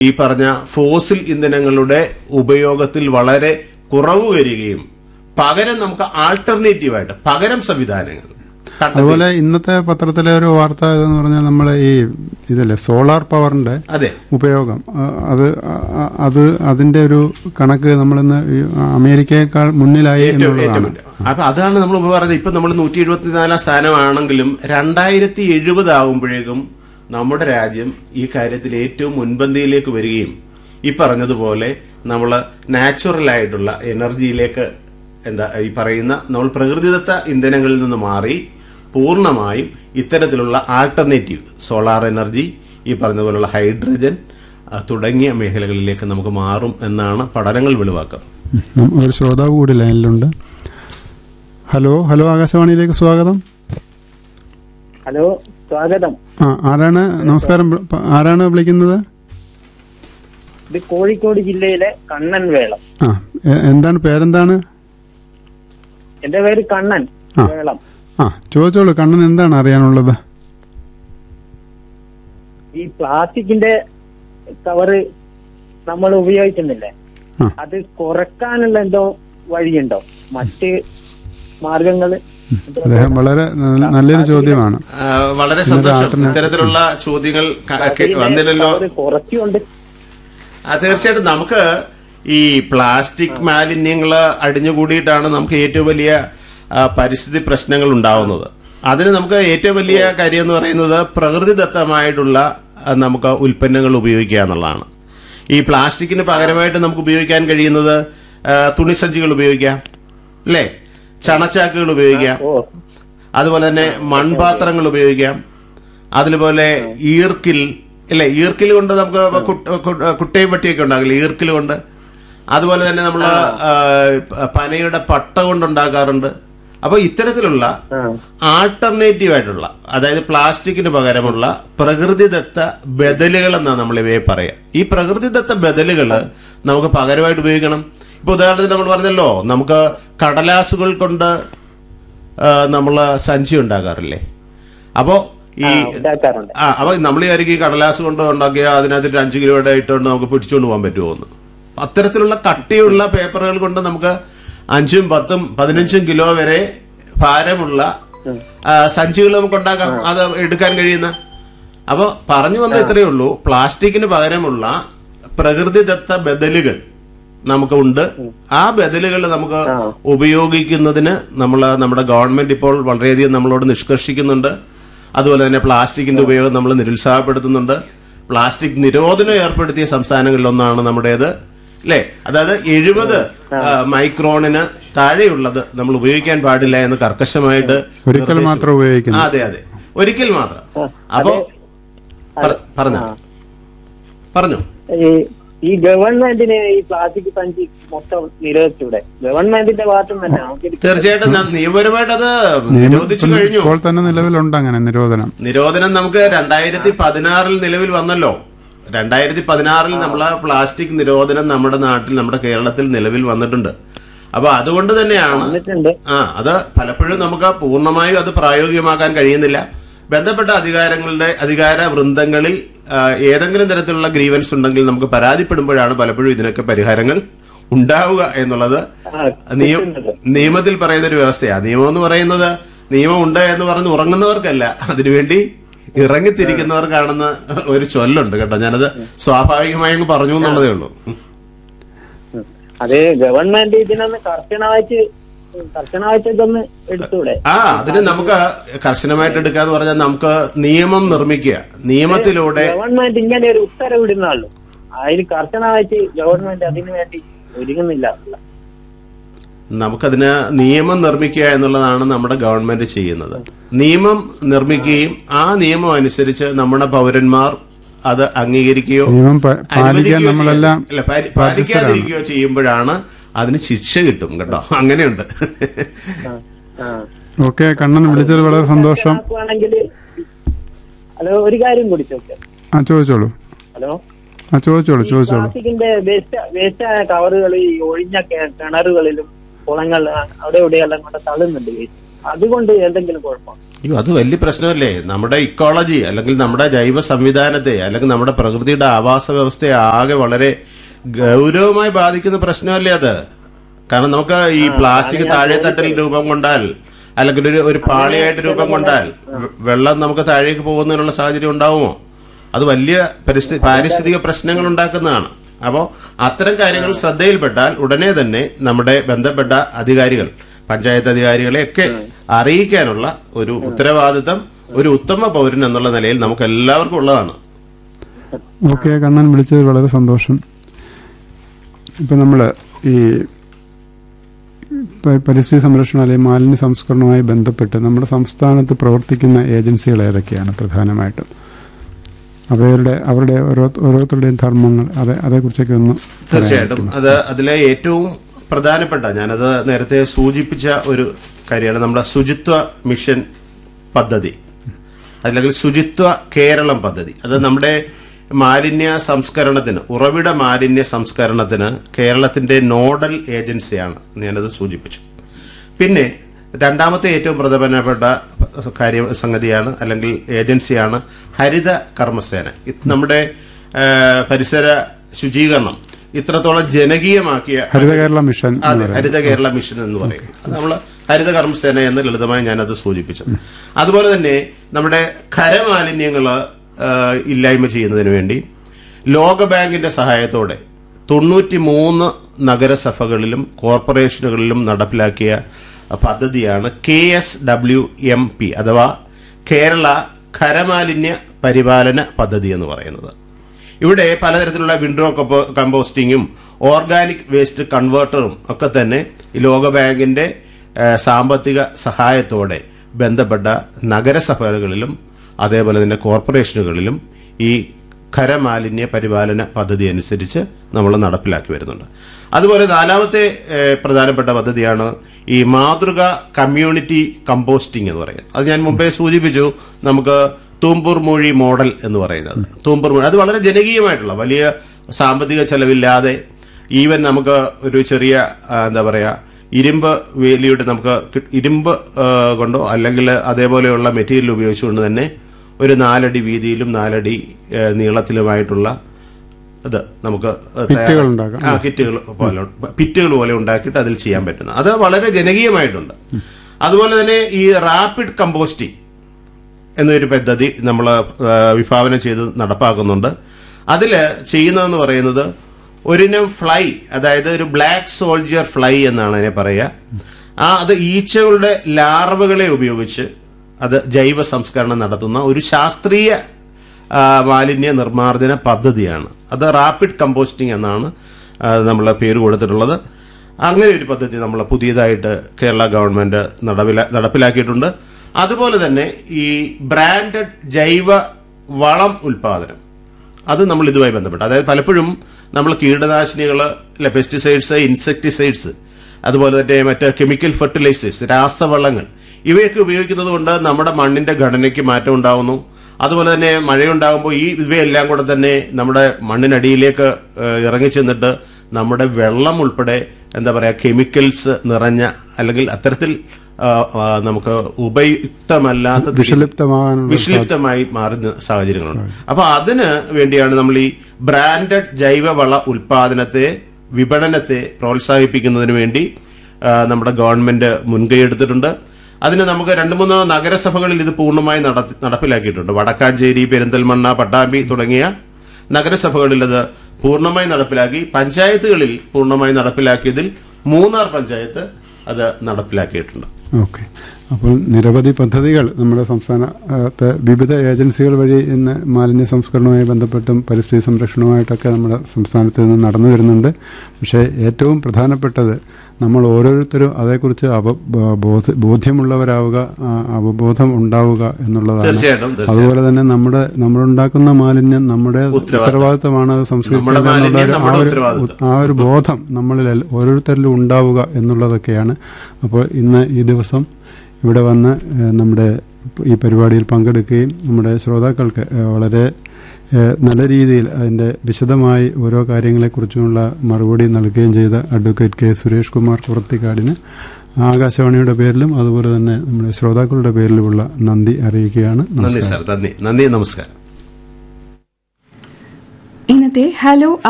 ഈ പറഞ്ഞ ഫോസിൽ ഇന്ധനങ്ങളുടെ ഉപയോഗത്തിൽ വളരെ കുറവ് വരികയും പകരം നമുക്ക് ആൾട്ടർനേറ്റീവായിട്ട് പകരം സംവിധാനങ്ങൾ കണ്ടെത്തി- അതുപോലെ ഇന്നത്തെ പത്രത്തിലെ ഒരു വാർത്ത എന്ന് പറഞ്ഞാൽ നമ്മളെ ഈ ഇതില്ലേ സോളാർ പവറിന്റെ അതെ ഉപയോഗം ആ, അത് ആ, അത് അതിന്റെ ഒരു കണക്ക് നമ്മളിന്ന് ഈ അമേരിക്കയെക്കാൾ മുന്നിലായി ഏറ്റവും എന്നുള്ളതാണ് ഏറ്റവും അപ്പൊ അതാണ് നമ്മൾ മുമ്പ് പറഞ്ഞത് ഇപ്പൊ നമ്മൾ നൂറ്റി എഴുപത്തിനാലാം സ്ഥാനമാണെങ്കിലും രണ്ടായിരത്തി എഴുപത് ആകുമ്പോഴേക്കും നമ്മുടെ രാജ്യം ഈ കാര്യത്തിൽ ഏറ്റവും മുൻപന്തിയിലേക്ക് വരികയും ഈ പറഞ്ഞതുപോലെ നമ്മൾ നാച്ചുറൽ ആയിട്ടുള്ള എനർജിയിലേക്ക് എന്താ ഈ പറയുന്ന നമ്മൾ പ്രകൃതിദത്ത ഇന്ധനങ്ങളിൽ നിന്ന് മാറി പൂർണ്ണമായും ഇത്തരത്തിലുള്ള ആൾട്ടർനേറ്റീവ് സോളാർ എനർജി ഈ പറഞ്ഞതുപോലുള്ള ഹൈഡ്രജൻ ആ, തുടങ്ങിയ മേഖലകളിലേക്ക് നമുക്ക് മാറും എന്നാണ് പഠനങ്ങൾ വെളിവാക്കുന്നത് ഉം, ഒരു ശ്രോതാവ് കൂടി ലൈനിലുണ്ട് ഹലോ ഹലോ ആകാശവാണിയിലേക്ക് സ്വാഗതം ഹലോ സ്വാഗതം ആ ആരാണ് നമസ്കാരം പ- ആരാണ് വിളിക്കുന്നത് ഇത് കോഴിക്കോട് ജില്ലയിലെ കണ്ണൻ വേളം ആ എ- എന്താണ് പേരെന്താണ് എന്റെ പേര് കണ്ണൻ ആ. വേളം ആ ചോദിച്ചോളൂ കണ്ണൻ എന്താണ് അറിയാനുള്ളത് ഈ പ്ലാസ്റ്റിക്കിന്റെ കവറ് നമ്മൾ ഉപയോഗിക്കുന്നില്ലേ ആ. അത് കുറക്കാനുള്ള എന്തോ വഴിയുണ്ടോ മറ്റ് മാർഗങ്ങള് അദ്ദേഹം വളരെ നല്ല- നല്ലൊരു ചോദ്യമാണ് ആ, വളരെ സന്തോഷം ഇത്തരത്തിലുള്ള ചോദ്യങ്ങൾ ക- കേ- വന്നില്ലല്ലോ കവറ് കുറച്ചുകൊണ്ട് ആ, തീർച്ചയായിട്ടും നമുക്ക് ഈ പ്ലാസ്റ്റിക് മാലിന്യങ്ങൾ അടിഞ്ഞുകൂടിയിട്ടാണ് നമുക്ക് ഏറ്റവും വലിയ ആ, പരിസ്ഥിതി പ്രശ്നങ്ങൾ ഉണ്ടാവുന്നത് അതിന് നമുക്ക് ഏറ്റവും വലിയ കാര്യം എന്ന് പറയുന്നത് പ്രകൃതിദത്തമായിട്ടുള്ള ആ, നമുക്ക് ഉൽപ്പന്നങ്ങൾ ഉപയോഗിക്കുക എന്നുള്ളതാണ് ഈ പ്ലാസ്റ്റിക്കിന് പകരമായിട്ട് നമുക്ക് ഉപയോഗിക്കാൻ കഴിയുന്നത് ആ, തുണിസഞ്ചികൾ ഉപയോഗിക്കാം അല്ലേ ചണച്ചാക്കുകൾ ഉപയോഗിക്കാം ഓ അതുപോലെ തന്നെ മൺപാത്രങ്ങൾ ഉപയോഗിക്കാം അതുപോലെ ഈർക്കിൽ ഇല്ലേ ഈർക്കിൽ കൊണ്ട് നമുക്ക് കുട്ട- കു- കുട്ടയും പട്ടിയൊക്കെ ഉണ്ടാകില്ല ഈർക്കിൽ കൊണ്ട് അതുപോലെ തന്നെ നമ്മൾ പനയുടെ പട്ട കൊണ്ടുണ്ടാക്കാറുണ്ട് അപ്പോൾ ഇത്തരത്തിലുള്ള ആ ആൾട്ടർനേറ്റീവ് ആയിട്ടുള്ള അതായത് പ്ലാസ്റ്റിക്കിന് പകരമുള്ള പ്രകൃതിദത്ത ബദലുകൾ എന്നാണ് നമ്മൾ ഇവയെ പറയാം ഈ പ്രകൃതിദത്ത ബദലുകൾ നമുക്ക് പകരമായിട്ട് ഉപയോഗിക്കണം ഇപ്പൊ ഉദാഹരണത്തിന് നമ്മൾ പറഞ്ഞല്ലോ നമുക്ക് കടലാസുകൾ കൊണ്ട് നമ്മൾ സഞ്ചി ഉണ്ടാക്കാറില്ലേ അപ്പോ ഈ ആ, ഉണ്ടാക്കാറുണ്ട് ആ അപ്പൊ നമ്മൾ വിചാരിക്കും ഈ കടലാസ് കൊണ്ട് ഉണ്ടാക്കിയ അതിനകത്ത് ഒരു അഞ്ച് കിലോയുടെ ഇട്ടുകൊണ്ട് നമുക്ക് പിടിച്ചുകൊണ്ട് പോകാൻ പറ്റുമോ എന്ന് അത്തരത്തിലുള്ള കട്ടിയുള്ള പേപ്പറുകൾ കൊണ്ട് നമുക്ക് അഞ്ചും പത്തും പതിനഞ്ചും കിലോ വരെ ഭാരമുള്ള ആ, സഞ്ചികൾ നമുക്ക് ഉണ്ടാക്കാം അത് എടുക്കാൻ കഴിയുന്ന അപ്പൊ പറഞ്ഞു വന്ന ഇത്രയേ ഉള്ളൂ പ്ലാസ്റ്റിക്കിന് പകരമുള്ള പ്രകൃതിദത്ത ബദലുകൾ നമുക്ക് ഉണ്ട് ആ ബദലുകൾ നമുക്ക് ഉപയോഗിക്കുന്നതിന് നമ്മൾ നമ്മുടെ ഗവൺമെന്റ് ഇപ്പോൾ വളരെയധികം നമ്മളോട് നിഷ്കർഷിക്കുന്നുണ്ട് അതുപോലെ തന്നെ പ്ലാസ്റ്റിക്കിന്റെ ഉപയോഗം നമ്മൾ നിരുത്സാഹപ്പെടുത്തുന്നുണ്ട് പ്ലാസ്റ്റിക് നിരോധനം ഏർപ്പെടുത്തിയ സംസ്ഥാനങ്ങളിലൊന്നാണ് നമ്മുടേത് അല്ലേ അതായത് എഴുപത് മൈക്രോണിന് താഴെയുള്ളത് നമ്മൾ ഉപയോഗിക്കാൻ പാടില്ല എന്ന് കർക്കശമായിട്ട് ഒരിക്കൽ നിർദ്ദേശിച്ചു. മാത്രം ഉപയോഗിക്കുന്നു ആ, അതെ അതെ ഒരിക്കൽ മാത്രം അപ്പോ പറ- പറഞ്ഞോ പറഞ്ഞു ഈ ഈ ഗവൺമെന്റിന് ഈ പ്ലാസ്റ്റിക് സഞ്ചി മൊത്തം നിരോധിച്ചൂടെ ഗവൺമെന്റിന്റെ ഭാഗത്തു നിന്ന് തന്നെ നമുക്ക് തീർച്ചയായിട്ടും ന- നിയമപരമായിട്ട് അത് നിയമം നിരോധിച്ചു ഇപ്പം കഴിഞ്ഞു ഇപ്പോൾ തന്നെ നിലവിലുണ്ട് അങ്ങനെ നിരോധനം നിരോധനം നമുക്ക് രണ്ടായിരത്തി പതിനാറിൽ നിലവിൽ വന്നല്ലോ രണ്ടായിരത്തി പതിനാറിൽ നമ്മളെ പ്ലാസ്റ്റിക് നിരോധനം നമ്മുടെ നാട്ടിൽ നമ്മുടെ കേരളത്തിൽ നിലവിൽ വന്നിട്ടുണ്ട് അപ്പൊ അതുകൊണ്ട് തന്നെയാണ് വന്നിട്ടുണ്ട് ആ അത് പലപ്പോഴും നമുക്ക് പൂർണ്ണമായും അത് പ്രായോഗികമാക്കാൻ കഴിയുന്നില്ല ബന്ധപ്പെട്ട അധികാരങ്ങളുടെ അധികാര വൃന്ദങ്ങളിൽ ആ, ഏതെങ്കിലും തരത്തിലുള്ള ഗ്രീവൻസ് ഉണ്ടെങ്കിൽ നമുക്ക് പരാതിപ്പെടുമ്പോഴാണ് പലപ്പോഴും ഇതിനൊക്കെ പരിഹാരങ്ങൾ ഉണ്ടാവുക എന്നുള്ളത് ആ, നിയ- കിട്ടുന്നത്. നിയമത്തിൽ പറയുന്ന ഒരു വ്യവസ്ഥയാണ് നിയമം എന്ന് പറയുന്നത് നിയമം ഉണ്ട് എന്ന് പറഞ്ഞ് ഉറങ്ങുന്നവർക്കല്ല അതിനുവേണ്ടി ഇറങ്ങിത്തിരിക്കുന്നവർക്കാണെന്ന് ഒരു ചൊല്ലുണ്ട് കേട്ടോ ഞാനത് സ്വാഭാവികമായി അങ്ങ് പറഞ്ഞു എന്നുള്ളതേ ഉള്ളൂ ഉം. അത് ഗവൺമെന്റ് ഇതിനൊന്ന് കർശനമായിട്ട് കർശനമായിട്ട് ഇതൊന്ന് എടുത്തൂടെ ആ അതിന് നമുക്ക് കർശനമായിട്ട് എടുക്കാന്ന് പറഞ്ഞാൽ നമുക്ക് നിയമം നിർമ്മിക്കുക നിയമത്തിലൂടെ ഗവൺമെന്റ് ഇങ്ങനെ ഒരു ഉത്തരവിടുന്നുള്ളൂ അതിൽ കർശനമായിട്ട് ഗവൺമെന്റ് അതിനു വേണ്ടി ഒരുങ്ങുന്നില്ല നമുക്കതിന് നിയമം നിർമ്മിക്കുക എന്നുള്ളതാണ് നമ്മുടെ ഗവൺമെന്റ് ചെയ്യുന്നത് നിയമം നിർമ്മിക്കുകയും ആ നിയമം അനുസരിച്ച് നമ്മുടെ പൗരന്മാർ അത് അംഗീകരിക്കുകയോ നിയമം പ- പാലിക്കാൻ അനുവദിക്കുകയോ നമ്മളെല്ലാം ചെയ്യ- ഇല്ല, പാലി- പാലിക്കാതിരിക്കുകയോ ചെയ്യുമ്പോഴാണ് അതിന് ശിക്ഷ കിട്ടും കേട്ടോ അങ്ങനെയുണ്ട് ആ. ഓക്കെ കണ്ണൻ വിളിച്ചത് വളരെ സന്തോഷം ആക്കുവാണെങ്കിൽ ഹലോ ഒരു കാര്യം കൂടി ചോദിക്കാം ആ ചോദിച്ചോളൂ ഹലോ ആ ചോദിച്ചോളൂ ചോദിച്ചോളൂ പ്ലാസ്റ്റിക്കിന്റെ വേസ്റ്റ് വേസ്റ്റ് കവറുകൾ ഈ ഒഴിഞ്ഞ കെ- കിണറുകളിലും കുളങ്ങൾ അവിടെ ഇവിടെയെല്ലാം കൊണ്ട് തള്ളുന്നുണ്ട് waste. അതുകൊണ്ട് എന്തെങ്കിലും കുഴപ്പം അയ്യോ അത് വലിയ പ്രശ്നമല്ലേ നമ്മുടെ ഇക്കോളജി അല്ലെങ്കിൽ നമ്മുടെ ജൈവ സംവിധാനത്തെ അല്ലെങ്കിൽ നമ്മുടെ പ്രകൃതിയുടെ ആവാസ വ്യവസ്ഥയെ ആകെ വളരെ ഗൗരവമായി ബാധിക്കുന്ന പ്രശ്നമല്ലേ അത് കാരണം നമുക്ക് ഈ പ്ലാസ്റ്റിക് താഴെ തട്ടിൽ രൂപം കൊണ്ടാൽ അല്ലെങ്കിൽ ഒരു ഒരു പാളിയായിട്ട് രൂപം കൊണ്ടാൽ വെ- വെള്ളം നമുക്ക് താഴേക്ക് പോകുന്നതിനുള്ള സാഹചര്യം ഉണ്ടാവുമോ അത് വലിയ പരിസ്ഥിതി പാരിസ്ഥിതിക പ്രശ്നങ്ങൾ ഉണ്ടാക്കുന്നതാണ് അപ്പോൾ അത്തരം കാര്യങ്ങൾ ശ്രദ്ധയിൽപ്പെട്ടാൽ ഉടനെ തന്നെ നമ്മുടെ ബന്ധപ്പെട്ട അധികാരികൾ പഞ്ചായത്ത് അധികാരികളെയൊക്കെ അറിയിക്കാനുള്ള ഒരു ഉത്തരവാദിത്തം ഒരു ഉത്തമ പൗരൻ എന്നുള്ള നിലയിൽ നമുക്ക് എല്ലാവർക്കും ഉള്ളതാണ് ഓക്കെ കണ്ണൻ വിളിച്ചതിൽ വളരെ സന്തോഷം ഇപ്പം നമ്മൾ ഈ പ- പരിസ്ഥിതി സംരക്ഷണം അല്ലെങ്കിൽ മാലിന്യ സംസ്കരണവുമായി ബന്ധപ്പെട്ട് നമ്മുടെ സംസ്ഥാനത്ത് പ്രവർത്തിക്കുന്ന ഏജൻസികൾ ഏതൊക്കെയാണ് പ്രധാനമായിട്ടും അവരുടെ അവരുടെ ഓരോ ഓരോരുത്തരുടെയും ധർമ്മങ്ങൾ അതെ അതേക്കുറിച്ചൊക്കെ ഒന്ന് പറയാൻ തീർച്ചയായിട്ടും പറ്റുമോ? അത് അതിലെ ഏറ്റവും പ്രധാനപ്പെട്ട ഞാനത് നേരത്തെ സൂചിപ്പിച്ച ഒരു കാര്യമാണ് നമ്മുടെ ശുചിത്വ മിഷൻ പദ്ധതി അല്ലെങ്കിൽ ശുചിത്വ കേരളം പദ്ധതി അത് നമ്മുടെ മാലിന്യ സംസ്കരണത്തിന് ഉറവിട മാലിന്യ സംസ്കരണത്തിന് കേരളത്തിന്റെ നോഡൽ ഏജൻസിയാണ് ഞാനത് സൂചിപ്പിച്ചു പിന്നെ രണ്ടാമത്തെ ഏറ്റവും പ്രധാനപ്പെട്ട കാര്യം സംഗതിയാണ് അല്ലെങ്കിൽ ഏജൻസിയാണ് ഹരിത കർമ്മസേന ഇത് നമ്മുടെ ആ, പരിസര ശുചീകരണം ഇത്രത്തോളം ജനകീയമാക്കിയ ഹരിത കേരള മിഷൻ എന്ന് അതെ പറയുന്നത്. ഹരിത കേരള മിഷൻ എന്ന് പറയും അത് നമ്മൾ ഹരിത കർമ്മസേന എന്ന് ലളിതമായി ഞാനത് സൂചിപ്പിച്ചത് അതുപോലെ തന്നെ നമ്മുടെ ഖരമാലിന്യങ്ങൾ ഇല്ലായ്മ ചെയ്യുന്നതിന് വേണ്ടി ലോകബാങ്കിന്റെ സഹായത്തോടെ തൊണ്ണൂറ്റി മൂന്ന് നഗരസഭകളിലും കോർപ്പറേഷനുകളിലും നടപ്പിലാക്കിയ പദ്ധതിയാണ് K S W M P അഥവാ കേരള ഖരമാലിന്യ പരിപാലന പദ്ധതി എന്ന് പറയുന്നത് ഇവിടെ പലതരത്തിലുള്ള വിൻഡോ കമ്പോ- കമ്പോസ്റ്റിങ്ങും ഓർഗാനിക് വേസ്റ്റ് കൺവേർട്ടറും ഒക്കെ തന്നെ ഈ ലോകബാങ്കിന്റെ ഏഹ്, സാമ്പത്തിക സഹായത്തോടെ ബന്ധപ്പെട്ട നഗരസഭകളിലും അതേപോലെ തന്നെ കോർപ്പറേഷനുകളിലും ഈ ഖരമാലിന്യ പരിപാലന പദ്ധതി അനുസരിച്ച് നമ്മൾ നടപ്പിലാക്കി വരുന്നുണ്ട് അതുപോലെ നാലാമത്തെ ഏഹ്, പ്രധാനപ്പെട്ട പദ്ധതിയാണ് ഈ മാതൃക കമ്മ്യൂണിറ്റി കമ്പോസ്റ്റിംഗ് എന്ന് പറയുന്നത് അത് ഞാൻ മുമ്പേ സൂചിപ്പിച്ചു നമുക്ക് തൂമ്പൂർ മൊഴി മോഡൽ എന്ന് പറയുന്നത് തൂമ്പൂർ മൊഴി അത് വളരെ ജനകീയമായിട്ടുള്ള വലിയ സാമ്പത്തിക ചെലവില്ലാതെ ഈവൻ നമുക്ക് ഒരു ചെറിയ ആ, എന്താ പറയാ ഇരുമ്പ് വേലിയുടെ നമുക്ക് കി- ഇരുമ്പ് ആ, കൊണ്ടോ അല്ലെങ്കിൽ അതേപോലെയുള്ള മെറ്റീരിയൽ ഉപയോഗിച്ചുകൊണ്ട് തന്നെ ഒരു നാലടി വീതിയിലും നാലടി ഏ, നീളത്തിലുമായിട്ടുള്ള അത് നമുക്ക് കിറ്റുകൾ ഉണ്ടാക്കാം. ആ കിറ്റുകൾ പോലെ പിറ്റുകൾ പോലെ ഉണ്ടാക്കിയിട്ട് അതിൽ ചെയ്യാൻ പറ്റുന്ന അത് വളരെ ജനകീയമായിട്ടുണ്ട് അതുപോലെ തന്നെ ഈ റാപ്പിഡ് കമ്പോസ്റ്റിംഗ് എന്നൊരു പദ്ധതി നമ്മൾ വിഭാവനം ചെയ്ത് നടപ്പാക്കുന്നുണ്ട് അതിൽ ചെയ്യുന്നതെന്ന് പറയുന്നത് ഒരിനം ഫ്ലൈ അതായത് ഒരു ബ്ലാക്ക് സോൾജിയർ ഫ്ലൈ എന്നാണ് അതിനെ പറയുക ആ അത് ഈച്ചകളുടെ ലാർവകളെ ഉപയോഗിച്ച് അത് ജൈവ സംസ്കരണം നടത്തുന്ന ഒരു ശാസ്ത്രീയ ആ, മാലിന്യ നിർമ്മാർജ്ജന പദ്ധതിയാണ് അത് റാപ്പിഡ് കമ്പോസ്റ്റിംഗ് എന്നാണ് നമ്മൾ പേര് കൊടുത്തിട്ടുള്ളത് അങ്ങനെ ഒരു പദ്ധതി നമ്മൾ പുതിയതായിട്ട് കേരള ഗവൺമെന്റ് നടപ്പില നടപ്പിലാക്കിയിട്ടുണ്ട് അതുപോലെ തന്നെ ഈ ബ്രാൻഡഡ് ജൈവ വളം ഉൽപാദനം അത് നമ്മൾ ഇതുമായി ബന്ധപ്പെട്ട് അതായത് പലപ്പോഴും നമ്മൾ കീടനാശിനികൾ പെസ്റ്റിസൈഡ്സ് ഇൻസെക്ടിസൈഡ്സ് അതുപോലെ തന്നെ മറ്റ് കെമിക്കൽ ഫെർട്ടിലൈസേഴ്സ് രാസവളങ്ങൾ ഇവയൊക്കെ ഉപയോഗിക്കുന്നത് കൊണ്ട് നമ്മുടെ മണ്ണിന്റെ ഘടനയ്ക്ക് മാറ്റം ഉണ്ടാവുന്നു അതുപോലെ തന്നെ മഴയുണ്ടാകുമ്പോൾ ഈ ഇവയെല്ലാം കൂടെ തന്നെ നമ്മുടെ മണ്ണിനടിയിലേക്ക് ഏഹ്, ഇറങ്ങിച്ചെന്നിട്ട് നമ്മുടെ വെള്ളം ഉൾപ്പെടെ എന്താ പറയാ കെമിക്കൽസ് നിറഞ്ഞ അല്ലെങ്കിൽ അത്തരത്തിൽ ആ, ആ, നമുക്ക് ഉപയുക്തമല്ലാത്ത രീതിയിൽ- വിഷലിപ്തമാകാനുള്ള വിഷലിപ്തമായി മാറുന്ന സാഹചര്യങ്ങളുണ്ട് അപ്പൊ അതിന് വേണ്ടിയാണ് നമ്മൾ ഈ ബ്രാൻഡഡ് ജൈവവള ഉൽപാദനത്തെ വിപണനത്തെ പ്രോത്സാഹിപ്പിക്കുന്നതിന് വേണ്ടി ആ, നമ്മുടെ ഗവൺമെന്റ് മുൻകൈ എടുത്തിട്ടുണ്ട് അതിന് നമുക്ക് രണ്ട് മൂന്ന് നഗരസഭകളിൽ ഇത് പൂർണ്ണമായി നടത്തി- നടപ്പിലാക്കിയിട്ടുണ്ട് വടക്കാഞ്ചേരി പെരിന്തൽമണ്ണ പട്ടാമ്പി തുടങ്ങിയ നഗരസഭകളിൽ അത് പൂർണ്ണമായി നടപ്പിലാക്കി പഞ്ചായത്തുകളിൽ പൂർണ്ണമായി നടപ്പിലാക്കിയതിൽ മൂന്നാർ പഞ്ചായത്ത് അത് നടപ്പിലാക്കിയിട്ടുണ്ട് ഓക്കെ അപ്പോൾ നിരവധി പദ്ധതികൾ നമ്മുടെ സംസ്ഥാനത്തെ വിവിധ ഏജൻസികൾ വഴി ഇന്ന് മാലിന്യ സംസ്കരണവുമായി ബന്ധപ്പെട്ടും പരിസ്ഥിതി സംരക്ഷണവുമായിട്ടൊക്കെ നമ്മുടെ സംസ്ഥാനത്ത് നിന്ന് നടന്നു വരുന്നുണ്ട് പക്ഷേ ഏറ്റവും പ്രധാനപ്പെട്ടത് നമ്മൾ ഓരോരുത്തരും അതേക്കുറിച്ച് അവ ബോധ- ബോധ്യമുള്ളവരാവുക ആ, അവബോധം ഉണ്ടാവുക എന്നുള്ളതാണ് തീർച്ചയായിട്ടും തീർച്ചയായിട്ടും അതുപോലെ തന്നെ നമ്മുടെ നമ്മളുണ്ടാക്കുന്ന മാലിന്യം നമ്മുടെ ഉത്തരവാദിത്തം. ഉത്തരവാദിത്തമാണ് അത് നമ്മുടെ മാലിന്യം സംസ്കരിക്കുക നമ്മുടെ ആ ഒരു ഉത്തരവാദിത്തം. ആ ഒരു ബോധം നമ്മളിൽ എൽ- ഓരോരുത്തരിലും ഉണ്ടാവുക എന്നുള്ളതൊക്കെയാണ് അപ്പോൾ ഇന്ന് ഈ ദിവസം ഇവിടെ വന്ന് ഏഹ്, നമ്മുടെ ഈ പരിപാടിയിൽ പങ്കെടുക്കുകയും നമ്മുടെ ശ്രോതാക്കൾക്ക് ഏഹ്, വളരെ ഏഹ്, നല്ല രീതിയിൽ അതിൻ്റെ വിശദമായി ഓരോ കാര്യങ്ങളെക്കുറിച്ചുമുള്ള മറുപടി നൽകുകയും ചെയ്ത അഡ്വക്കേറ്റ് കെ സുരേഷ് കുമാർ പുറത്തിക്കാടിന് ആകാശവാണിയുടെ പേരിലും അതുപോലെ തന്നെ നമ്മുടെ ശ്രോതാക്കളുടെ പേരിലുമുള്ള നന്ദി അറിയിക്കുകയാണ് നന്ദി നമസ്കാരം സാർ നന്ദി നന്ദി നമസ്കാരം ഇന്നത്തെ ഹലോ